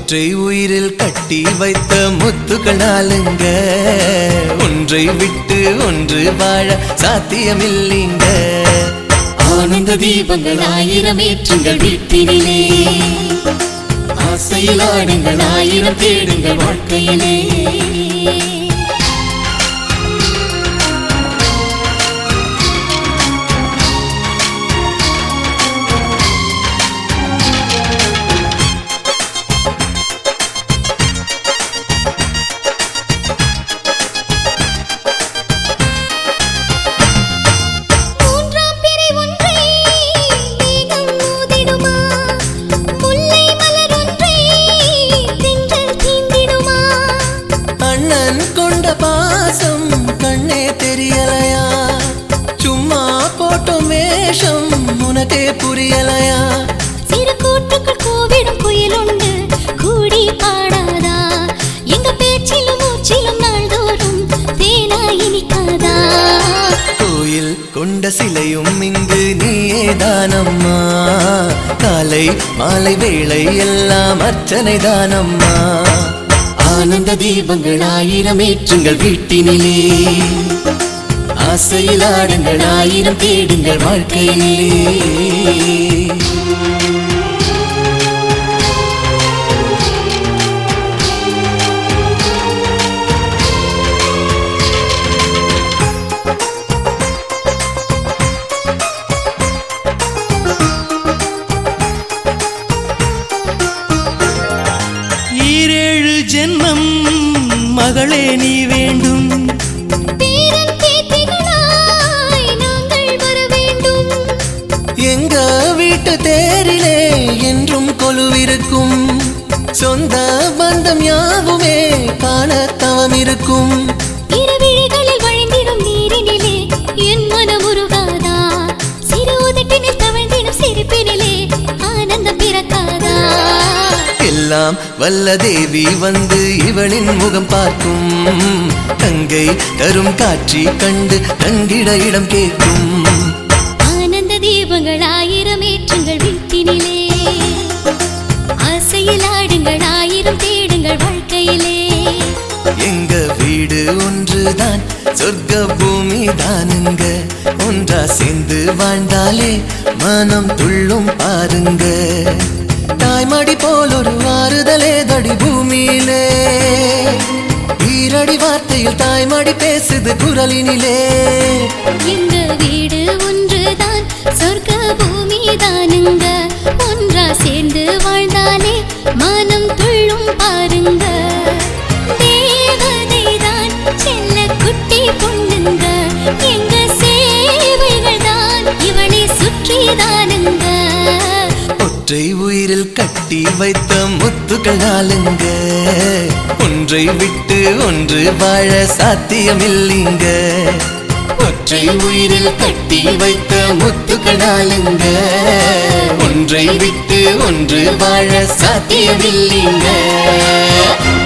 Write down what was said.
ஒற்றை உயிரில் கட்டி வைத்த முத்துக்கள் நாளுங்க ஒன்றை விட்டு ஒன்று வாழ சாத்தியமில்லைங்க ஆனந்த தீபங்கள் ஆயிரம் ஏற்றுங்கள் வீட்டினிலே ஆசையில் ஆடுங்கள் ஆயிரம் தேடுங்கள் வாழ்க்கையிலே மூன்றாம் பிறை ஒன்றை மேகம் மோதிடுமா முல்லை மலர் ஒன்றை தென்றல் தீண்டிடுமா அண்ணன் கொண்ட பாசம் கண்ணே தெரியலையா சும்மா போட்டும் வேஷம் உனக்கே புரியலையா சிறு கூட்டுக்குள் கூவிடும் குயில் உண்டு கூடி பாடாதா எங்க பேச்சிலும் மூச்சிலும் நாள்தோறும் தேனா இனிக்காதா கோயில் கொண்ட சிலையும் இங்கு நீயே தானம்மா காலை மாலை வேளை எல்லாம் அர்ச்சனை தானம்மா ஆனந்த தீபங்கள் ஆயிரம் ஏற்றுங்கள் வீட்டினிலே ஆசையில் ஆடுங்கள் ஆயிரம் தேடுங்கள் வாழ்க்கையிலே ஈரேழு ஜென்மம் மகளே நீ வேண்டும் பேரன் பேத்திகளாய் நாங்கள் வர வேண்டும் எங்க வீட்டு தேரிலே என்றும் கொலுவிருக்கும் சொந்த பந்தம் யாவுமே காண தவம் இருக்கும் இரவிழிகளில் வழிந்திடும் நீரினிலே என் மனம் உருகாதா சிறு உதட்டினில் தவழ்ந்திடும் சிரிப்பினிலே ஆனந்தம் பிறக்காதா எல்லாம் வல்ல தேவி வந்து இவளின் முகம் பார்க்கும் கங்கை தரும் காட்சி கண்டு கண்டிட இடம் கேட்கும் ஆனந்த தீபங்கள் ஆயிரம் ஏற்றுங்கள் வீட்டினிலே ஆசையில் ஆடுங்கள் ஆயிரம் தேடுங்கள் வாழ்க்கையிலே எங்க வீடு ஒன்றுதான் சொர்க்க பூமி தானுங்க ஒன்றா சேர்ந்து வாழ்ந்தாலே மனம் துள்ளும் பாருங்க தாய்மடி போல் ஒரு ஆறுதலே தடி பூமியிலே ஈரடி வார்த்தையில் தாய்மடி பேசுது குரலினிலே எங்க வீடு ஒன்றுதான் சொர்க்க பூமி தானுங்க ஒன்றா சேர்ந்து வாழ்ந்தாலே மனம் துள்ளும் பாருங்க தேவதைதான் செல்ல குட்டி பொண்ணுங்க எங்க சேவைகள் தான் இவளை சுற்றிதானுங்க ஒற்றை உயிரில் கட்டி வைத்த முத்துக்கள் நாளுங்க ஒன்றை விட்டு ஒன்று வாழ சாத்தியமில்லைங்க ஒற்றை உயிரில் கட்டி வைத்த முத்துக்கள் நாளுங்க ஒன்றை விட்டு ஒன்று வாழ சாத்தியமில்லைங்க